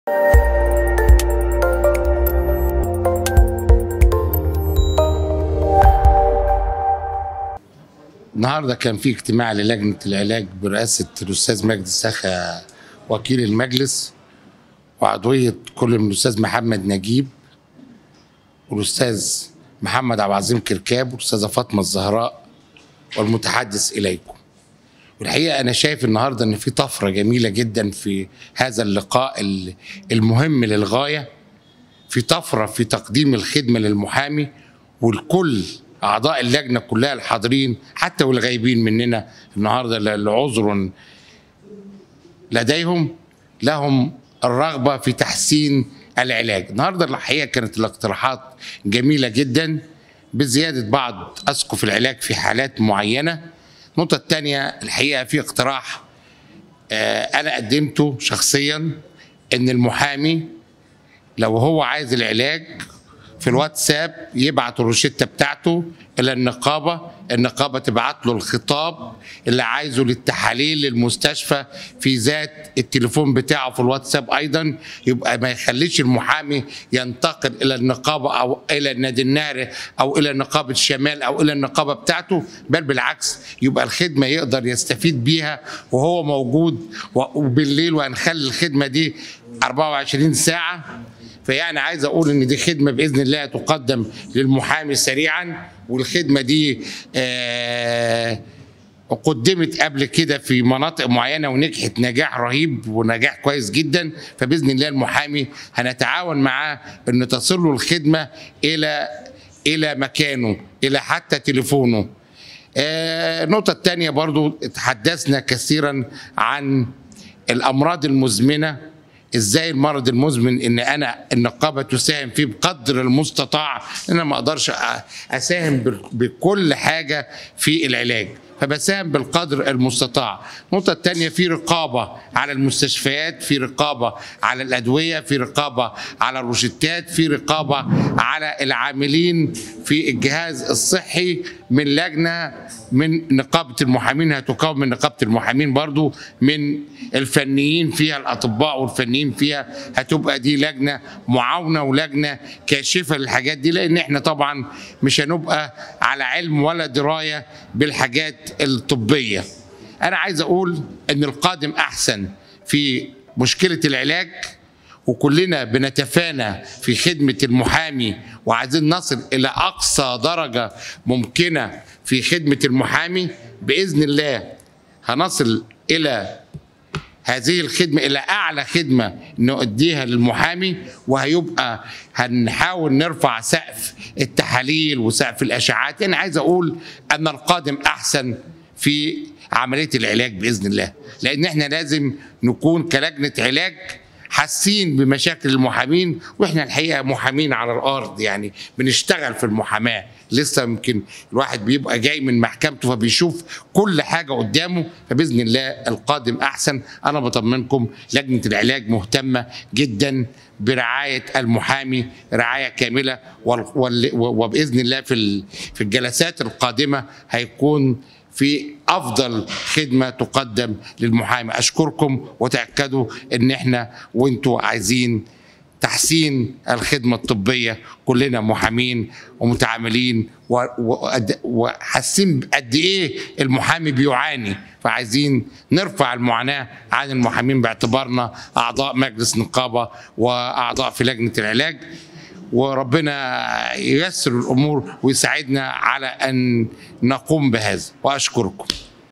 النهارده كان في اجتماع للجنه العلاج برئاسه الاستاذ مجدي السخا وكيل المجلس وعضويه كل من الاستاذ محمد نجيب والاستاذ محمد عبد العظيم كركاب والاستاذه فاطمه الزهراء والمتحدث اليكم. والحقيقه انا شايف النهارده ان في طفره جميله جدا في هذا اللقاء ال- المهم للغايه في طفره في تقديم الخدمه للمحامي والكل اعضاء اللجنه كلها الحاضرين حتى والغايبين مننا النهارده ل- لعذر لديهم لهم الرغبه في تحسين العلاج النهارده الحقيقه كانت الاقتراحات جميله جدا بزياده بعض اسقف العلاج في حالات معينه النقطه الثانيه الحقيقه في اقتراح آه، انا قدمته شخصيا ان المحامي لو هو عايز العلاج في الواتساب يبعت الروشته بتاعته الى النقابه النقابه تبعت له الخطاب اللي عايزه للتحاليل للمستشفى في ذات التليفون بتاعه في الواتساب ايضا يبقى ما يخليش المحامي ينتقل الى النقابه او الى النادي النهري او الى نقابه الشمال او الى النقابه بتاعته بل بالعكس يبقى الخدمه يقدر يستفيد بيها وهو موجود وبالليل وهنخلي الخدمه دي 24 ساعه فيعني عايز اقول ان دي خدمه باذن الله تقدم للمحامي سريعا والخدمه دي آه قدمت قبل كده في مناطق معينه ونجحت نجاح رهيب ونجاح كويس جدا فباذن الله المحامي هنتعاون معاه ان تصل له الخدمه الى الى مكانه الى حتى تليفونه آه، النقطة الثانية برضو تحدثنا كثيرا عن الأمراض المزمنة ازاي المرض المزمن ان انا النقابه تساهم فيه بقدر المستطاع انا ما اقدرش أ- اساهم بال- بكل حاجه في العلاج فبساهم بالقدر المستطاع النقطة الثانية في رقابة على المستشفيات في رقابة على الأدوية في رقابة على الروشتات في رقابة على العاملين في الجهاز الصحي من لجنة من نقابة المحامين هتكون من نقابة المحامين برضو من الفنيين فيها الأطباء والفنيين فيها هتبقى دي لجنة معاونة ولجنة كاشفة للحاجات دي لأن احنا طبعا مش هنبقى على علم ولا دراية بالحاجات الطبية أنا عايز أقول إن القادم أحسن في مشكلة العلاج وكلنا بنتفانى في خدمة المحامي وعايزين نصل إلى أقصى درجة ممكنة في خدمة المحامي بإذن الله هنصل إلى هذه الخدمة إلى أعلى خدمة نؤديها للمحامي وهيبقى هنحاول نرفع سقف التحاليل وسقف الأشعات أنا عايز أقول أن القادم أحسن في عملية العلاج بإذن الله لأن إحنا لازم نكون كلجنة علاج حاسين بمشاكل المحامين واحنا الحقيقه محامين على الارض يعني بنشتغل في المحاماه لسه يمكن الواحد بيبقى جاي من محكمته فبيشوف كل حاجه قدامه فباذن الله القادم احسن انا بطمنكم لجنه العلاج مهتمه جدا برعايه المحامي رعايه كامله وال- وال- وباذن الله في ال- في الجلسات القادمه هيكون في افضل خدمه تقدم للمحامي اشكركم وتاكدوا ان احنا وانتوا عايزين تحسين الخدمه الطبيه كلنا محامين ومتعاملين و- وقد- وحاسين قد ايه المحامي بيعاني فعايزين نرفع المعاناه عن المحامين باعتبارنا اعضاء مجلس نقابه واعضاء في لجنه العلاج وربنا ييسر الامور ويساعدنا على ان نقوم بهذا واشكركم